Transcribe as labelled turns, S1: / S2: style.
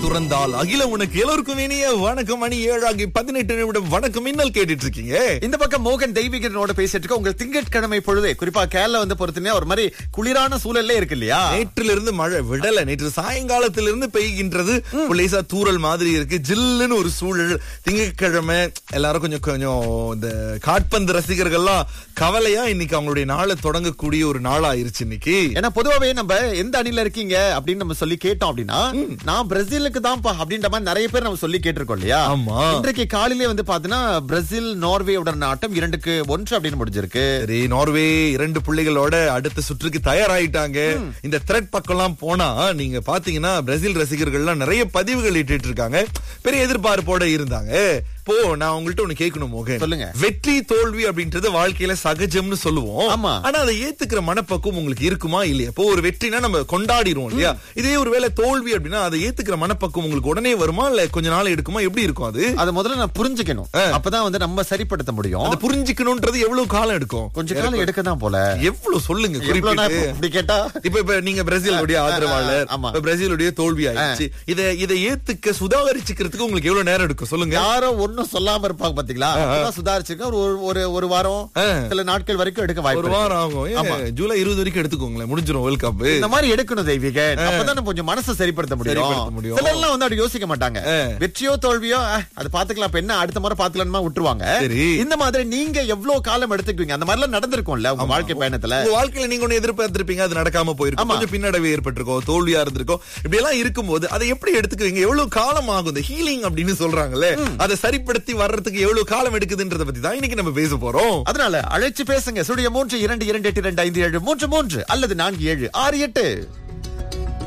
S1: துறந்தால் அகிலம் உனக்கு எல்லோருக்கும் இனிய வணக்கம் மணி ஏழாகி பதினெட்டு நிமிடம் வணக்கம் மின்னல் கேட்டுட்டு இருக்கீங்க
S2: இந்த பக்கம் மோகன் தெய்வீகனோட பேசிட்டு இருக்க உங்கள் திங்கட்கிழமை பொழுதே குறிப்பா கேரள வந்து பொறுத்தனே ஒரு மாதிரி குளிரான சூழல்ல இருக்கு இல்லையா
S1: நேற்றிலிருந்து இருந்து மழை விடல நேற்று சாயங்காலத்திலிருந்து பெய்கின்றது லேசா தூறல் மாதிரி இருக்கு ஜில்லுன்னு ஒரு சூழல் திங்கட்கிழமை எல்லாரும் கொஞ்சம் கொஞ்சம் இந்த காட்பந்து ரசிகர்கள்லாம் கவலையா இன்னைக்கு அவங்களுடைய நாளை தொடங்கக்கூடிய ஒரு நாள் ஆயிருச்சு இன்னைக்கு
S2: ஏன்னா பொதுவாவே நம்ம எந்த அணில இருக்கீங்க அப்படின்னு நம்ம சொல்லி கேட்டோம் அப்படின்னா நான் பிரேசிலுக்கு தான்ப்பா அப்படின்ற மாதிரி நிறைய பேர் நம்ம சொல்லி கேட்டிருக்கோம் இல்லையா
S1: ஆமா.
S2: இன்றைக்கு காலையிலே வந்து பாத்தீங்கன்னா பிரேசில் நார்வேவுடன் ஆட்டம் இரண்டுக்கு ஒன்று அப்படின்னு முடிஞ்சிருக்கு
S1: சரி நார்வே இரண்டு புள்ளிகளோட அடுத்த சுற்றுக்கு தயாராயிட்டாங்க இந்த த்ரெட் பக்கம்லாம் போனா நீங்க பாத்தீங்கன்னா பிரேசில் ரசிகர்கள்லாம் நிறைய பதிவுகள் இட்டுட்டு இருக்காங்க பெரிய எதிர்பார்ப்போட இருந்தாங்க இப்போ நான் உங்கள்ட்ட ஒண்ணு கேட்கணும் மோகன்
S2: சொல்லுங்க.
S1: வெற்றி தோல்வி அப்படின்றது வாழ்க்கையில சகஜம்னு சொல்லுவோம்
S2: ஆமா.
S1: ஆனா அதை ஏத்துக்கிற மனப்பக்குவம் உங்களுக்கு இருக்குமா இல்லையா இப்போ ஒரு வெற்றினா நம்ம கொண்டாடிடுவோம் இல்லையா இதே ஒரு வேளை தோல்வி அப்படின்னா அதை ஏத்துக்கிற மனப்பக்குவம் உங்களுக்கு உடனே வருமா இல்ல கொஞ்ச நாள் எடுக்குமா எப்படி இருக்கும் அது
S2: அதை முதல்ல நான் புரிஞ்சுக்கணும் அப்பதான் வந்து நம்ம சரிப்படுத்த முடியும்
S1: அதை புரிஞ்சுக்கணும்ன்றது எவ்வளவு காலம் எடுக்கும்
S2: கொஞ்ச காலம் எடுக்க தான் போல
S1: எவ்வளவு சொல்லுங்க
S2: எவ்வளவு நான்
S1: குறிப்பிட்டு
S2: இப்படி கேட்டா
S1: இப்ப இப்ப நீங்க பிரேசிலுடைய ஆதரவாளர்
S2: ஆமா.
S1: இப்ப பிரேசிலுடைய தோல்வி ஆயிடுச்சு இத இதை ஏத்துக்க சுதாகரிச்சுக்கிறதுக்கு உங்களுக்கு எவ்வளவு நேரம் எடுக்கும் சொல்லுங்க
S2: யாரோ ஒண்ணும் சொல்லாம இருப்பாங்க பாத்தீங்களா அப்பதான் சுதாரிச்சிருக்க ஒரு ஒரு ஒரு வாரம்
S1: ஆ.
S2: சில நாட்கள் வரைக்கும் எடுக்க வாய்ப்பு
S1: ஒரு
S2: இருக்கு.
S1: வாரம் ஆகும் ஏன், ஜூலை இருபது வரைக்கும் எடுத்துக்கோங்களேன் முடிஞ்சிரும் வேர்ல்ட் கப்
S2: இந்த மாதிரி எடுக்கணும் தெய்வீக அப்பதான் நம்ம கொஞ்சம் மனசை சரிப்படுத்த
S1: சரிப்படுத்த
S2: முடியும்
S1: முடியும்.
S2: சிலர்லாம் வந்து அப்படி யோசிக்க மாட்டாங்க வெற்றியோ தோல்வியோ அஹ், அது பாத்துக்கலாம் இப்ப என்ன அடுத்த முறை பாத்துக்கலாமா விட்டுருவாங்க
S1: சரி.
S2: இந்த மாதிரி நீங்க எவ்வளவு காலம் எடுத்துக்குவீங்க அந்த மாதிரி எல்லாம் நடந்திருக்கும்ல உங்க வாழ்க்கை பயணத்துல
S1: உங்க வாழ்க்கையில நீங்க ஒண்ணு எதிர்பார்த்திருப்பீங்க அது நடக்காம போயிருக்கும்
S2: ஆமா.
S1: கொஞ்சம் பின்னடைவு ஏற்பட்டிருக்கும் தோல்வியா இருந்திருக்கும் இப்படி எல்லாம் இருக்கும்போது அதை எப்படி எடுத்துக்குவீங்க எவ்வளவு காலம் ஆகும் இந்த ஹீலிங் அப்படின்னு சொல்றாங்கல்ல அதை சரிப்படுத்தி வர்றதுக்கு எவ்வளவு காலம் எடுக்குதுன்றத பத்தி தான் இன்னைக்கு நம்ம பேச போறோம்
S2: அதனால அழைச்சு பேசுங்க சுடிய மூன்று இரண்டு இரண்டு எட்டு இரண்டு ஐந்து ஏழு மூன்று மூன்று அல்லது நான்கு ஏழு ஆறு எட்டு